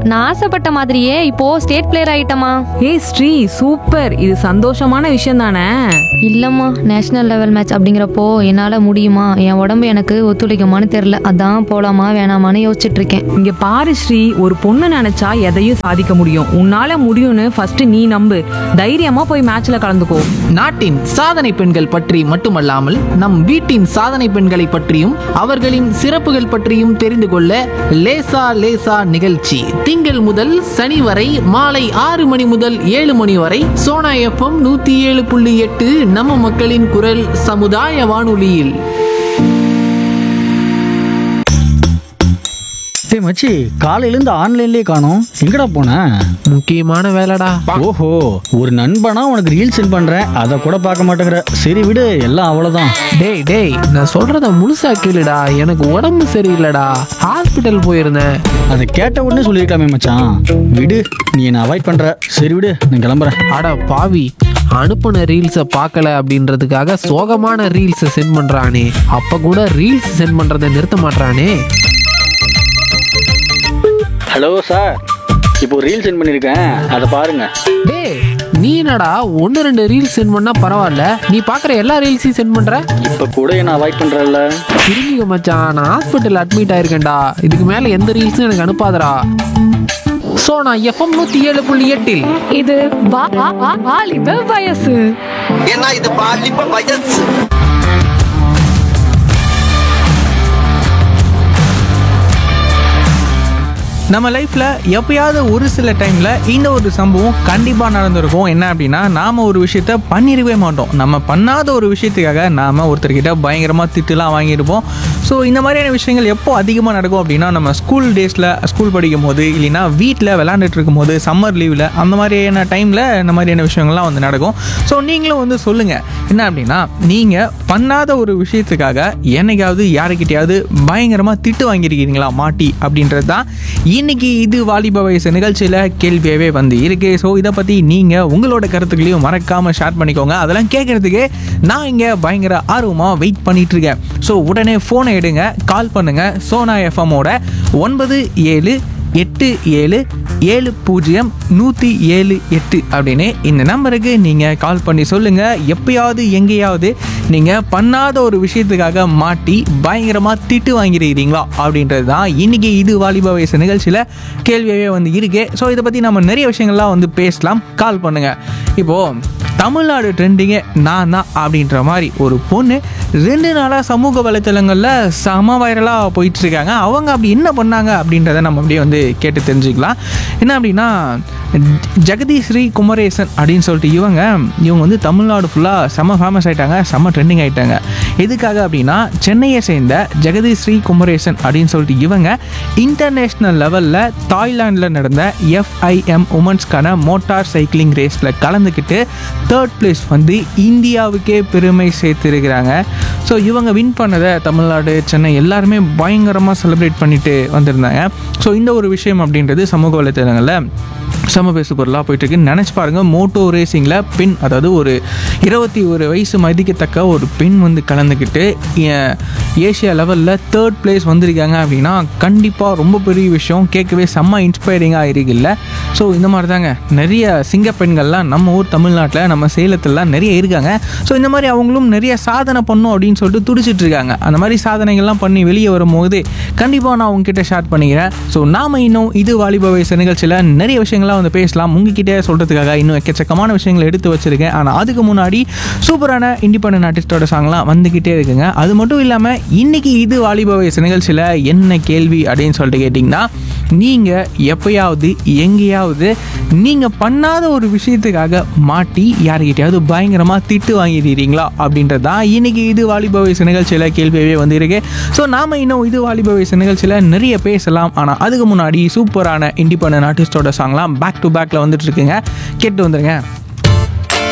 நான் ஆசைப்பட்ட மாதிரியே இப்போ ஸ்டேட் பிளேயர் ஆயிட்டமா ஏய் ஸ்ரீ சூப்பர் இது சந்தோஷமான விஷயம் தானே இல்லம்மா நேஷனல் லெவல் மேட்ச் அப்படிங்கிறப்போ என்னால முடியுமா என் உடம்பு எனக்கு ஒத்துழைக்குமான்னு தெரியல அதான் போலாமா வேணாமான்னு யோசிச்சுட்டு இருக்கேன் இங்க பாரு ஸ்ரீ ஒரு பொண்ணு நினைச்சா எதையும் சாதிக்க முடியும் உன்னால முடியும்னு ஃபர்ஸ்ட் நீ நம்பு தைரியமா போய் மேட்ச்ல கலந்துக்கோ நாட்டின் சாதனை பெண்கள் பற்றி மட்டுமல்லாமல் நம் வீட்டின் சாதனை பெண்களை பற்றியும் அவர்களின் சிறப்புகள் பற்றியும் தெரிந்து கொள்ள லேசா லேசா நிகழ்ச்சி திங்கள் முதல் சனி வரை மாலை ஆறு மணி முதல் ஏழு மணி வரை சோனா எஃப்எம் நூத்தி ஏழு புள்ளி எட்டு நம்ம மக்களின் குரல் சமுதாய வானொலியில் டேய் மச்சி காலையிலேருந்து ஆன்லைன்லேயே காணோம் எங்கடா போன முக்கியமான வேலைடா ஓஹோ ஒரு நண்பனா உனக்கு ரீல் சென்ட் பண்றேன் அதை கூட பார்க்க மாட்டேங்கிற சரி விடு எல்லாம் அவ்வளோதான் டேய் டேய் நான் சொல்றத முழுசா கேளுடா எனக்கு உடம்பு சரியில்லைடா ஹாஸ்பிட்டல் போயிருந்தேன் அதை கேட்ட உடனே சொல்லியிருக்கலாமே மச்சான் விடு நீ என்னை அவாய்ட் பண்ற சரி விடு நான் கிளம்புறேன் அட பாவி அனுப்புன ரீல்ஸை பார்க்கல அப்படின்றதுக்காக சோகமான ரீல்ஸை சென்ட் பண்றானே அப்ப கூட ரீல்ஸ் சென்ட் பண்றதை நிறுத்த மாட்றானே ஹலோ சார் இப்போ ரீல் சென்ட் பண்ணியிருக்கேன் அதை பாருங்க டேய் நீ என்னடா ஒன்று ரெண்டு ரீல்ஸ் சென்ட் பண்ணா பரவாயில்ல நீ பார்க்குற எல்லா ரீல்ஸையும் சென்ட் பண்ற இப்போ கூட என்ன அவாய்ட் பண்றல்ல திரும்பிங்க மச்சான் நான் ஹாஸ்பிட்டல் அட்மிட் ஆயிருக்கேன்டா இதுக்கு மேலே எந்த ரீல்ஸும் எனக்கு அனுப்பாதடா ஸோ நான் எஃப்எம் நூற்றி ஏழு புள்ளி எட்டில் இது வாலிப வயசு ஏன்னா இது பாலிப்ப வயசு நம்ம லைஃப்ல எப்பயாவது ஒரு சில டைம்ல இந்த ஒரு சம்பவம் கண்டிப்பா நடந்திருக்கும் என்ன அப்படின்னா நாம ஒரு விஷயத்த பண்ணிருக்கவே மாட்டோம் நம்ம பண்ணாத ஒரு விஷயத்துக்காக நாம ஒருத்தர்கிட்ட பயங்கரமா திட்டுலாம் வாங்கியிருப்போம் ஸோ இந்த மாதிரியான விஷயங்கள் எப்போ அதிகமாக நடக்கும் அப்படின்னா நம்ம ஸ்கூல் டேஸில் ஸ்கூல் படிக்கும் போது இல்லைன்னா வீட்டில் விளாண்டுட்டு இருக்கும்போது சம்மர் லீவில் அந்த மாதிரியான டைமில் இந்த மாதிரியான விஷயங்கள்லாம் வந்து நடக்கும் ஸோ நீங்களும் வந்து சொல்லுங்கள் என்ன அப்படின்னா நீங்கள் பண்ணாத ஒரு விஷயத்துக்காக என்னைக்காவது யாருக்கிட்டையாவது பயங்கரமாக திட்டு வாங்கியிருக்கீங்களா மாட்டி அப்படின்றது தான் இன்னைக்கு இது வாலிப வயசு நிகழ்ச்சியில் கேள்வியாகவே வந்து இருக்கு ஸோ இதை பற்றி நீங்கள் உங்களோட கருத்துக்களையும் மறக்காமல் ஷேர் பண்ணிக்கோங்க அதெல்லாம் கேட்குறதுக்கு நான் இங்கே பயங்கர ஆர்வமாக வெயிட் பண்ணிட்டு இருக்கேன் ஸோ உடனே ஃபோனை எடுங்க கால் பண்ணுங்க சோனா எஃப்எம்மோட ஒன்பது ஏழு எட்டு ஏழு ஏழு பூஜ்ஜியம் நூற்றி ஏழு எட்டு அப்படின்னு இந்த நம்பருக்கு நீங்கள் கால் பண்ணி சொல்லுங்கள் எப்பயாவது எங்கேயாவது நீங்கள் பண்ணாத ஒரு விஷயத்துக்காக மாட்டி பயங்கரமாக திட்டு வாங்கிருக்கிறீங்களா அப்படின்றது தான் இன்றைக்கி இது வாலிப வயசு நிகழ்ச்சியில் கேள்வியாகவே வந்து இருக்கு ஸோ இதை பற்றி நம்ம நிறைய விஷயங்கள்லாம் வந்து பேசலாம் கால் பண்ணுங்கள் இப்போது தமிழ்நாடு ட்ரெண்டிங்கே நான் தான் அப்படின்ற மாதிரி ஒரு பொண்ணு ரெண்டு நாளாக சமூக வலைத்தளங்களில் செம வைரலாக போயிட்டு இருக்காங்க அவங்க அப்படி என்ன பண்ணாங்க அப்படின்றத நம்ம அப்படியே வந்து கேட்டு தெரிஞ்சுக்கலாம் என்ன அப்படின்னா ஜெகதீஸ்ரீ குமரேசன் அப்படின்னு சொல்லிட்டு இவங்க இவங்க வந்து தமிழ்நாடு ஃபுல்லாக செம ஃபேமஸ் ஆயிட்டாங்க செம ட்ரெண்டிங் ஆயிட்டாங்க எதுக்காக அப்படின்னா சென்னையை சேர்ந்த ஜெகதீஸ்ரீ குமரேசன் அப்படின்னு சொல்லிட்டு இவங்க இன்டர்நேஷ்னல் லெவலில் தாய்லாண்டில் நடந்த எஃப்ஐஎம் உமன்ஸ்க்கான மோட்டார் சைக்கிளிங் ரேஸில் கலந்துக்கிட்டு தேர்ட் பிளேஸ் வந்து இந்தியாவுக்கே பெருமை சேர்த்துருக்கிறாங்க ஸோ இவங்க வின் பண்ணதை தமிழ்நாடு சென்னை எல்லாருமே பயங்கரமாக செலிப்ரேட் பண்ணிட்டு வந்திருந்தாங்க ஸோ இந்த ஒரு விஷயம் அப்படின்றது சமூக வலைத்தளங்களில் சம பேசு பொருளாக போயிட்டு இருக்கு நினச்சி பாருங்க மோட்டோ ரேசிங்கில் பெண் அதாவது ஒரு இருபத்தி ஒரு வயசு மதிக்கத்தக்க ஒரு பெண் வந்து கலந்துக்கிட்டு ஏ- ஏசியா லெவலில் தேர்ட் பிளேஸ் வந்திருக்காங்க அப்படின்னா கண்டிப்பாக ரொம்ப பெரிய விஷயம் கேட்கவே செம்ம இன்ஸ்பைரிங்காக இருக்குல்ல ஸோ இந்த மாதிரி தாங்க நிறைய சிங்க பெண்கள்லாம் நம்ம ஊர் தமிழ்நாட்டில் நம்ம சேலத்துலலாம் நிறைய இருக்காங்க ஸோ இந்த மாதிரி அவங்களும் நிறைய சாதனை பண்ணும் அப்படின்னு சொல்லிட்டு துடிச்சிட்டு இருக்காங்க அந்த மாதிரி சாதனைகள்லாம் பண்ணி வெளியே வரும்போது கண்டிப்பாக நான் உங்ககிட்ட ஷேர் பண்ணிக்கிறேன் ஸோ நாம இன்னும் இது வாலிப வயசு நிகழ்ச்சியில் நிறைய விஷயங்கள்லாம் வந்து பேசலாம் உங்ககிட்ட சொல்கிறதுக்காக இன்னும் எக்கச்சக்கமான விஷயங்களை எடுத்து வச்சிருக்கேன் ஆனால் அதுக்கு முன்னாடி சூப்பரான இண்டிபெண்டன்ட் ஆர்டிஸ்டோட சாங்லாம் வந்துக்கிட்டே இருக்குங்க அது மட்டும் இல்லாமல் இன்னைக்கு இது வாலிப வயசு நிகழ்ச்சியில் என்ன கேள்வி அப்படின்னு சொல்லிட்டு கேட்டிங்கன்னா நீங்கள் எப்பயாவது எங்கேயாவது நீங்கள் பண்ணாத ஒரு விஷயத்துக்காக மாட்டி யாருக்கிட்டையாவது பயங்கரமாக திட்டு வாங்கிடுறீங்களா அப்படின்றது தான் இன்னைக்கு இது வாலிப வயசு நிகழ்ச்சியில் கேள்வியாகவே வந்திருக்கு ஸோ நாம் இன்னும் இது வாலிப வயசு நிகழ்ச்சியில் நிறைய பேசலாம் ஆனால் அதுக்கு முன்னாடி சூப்பரான இண்டிபெண்டன்ட் ஆர்டிஸ்டோட சாங்லாம் பேக் டு பேக்கில் வந்துட்டு இருக்குங்க கேட்டு வந்துருங்க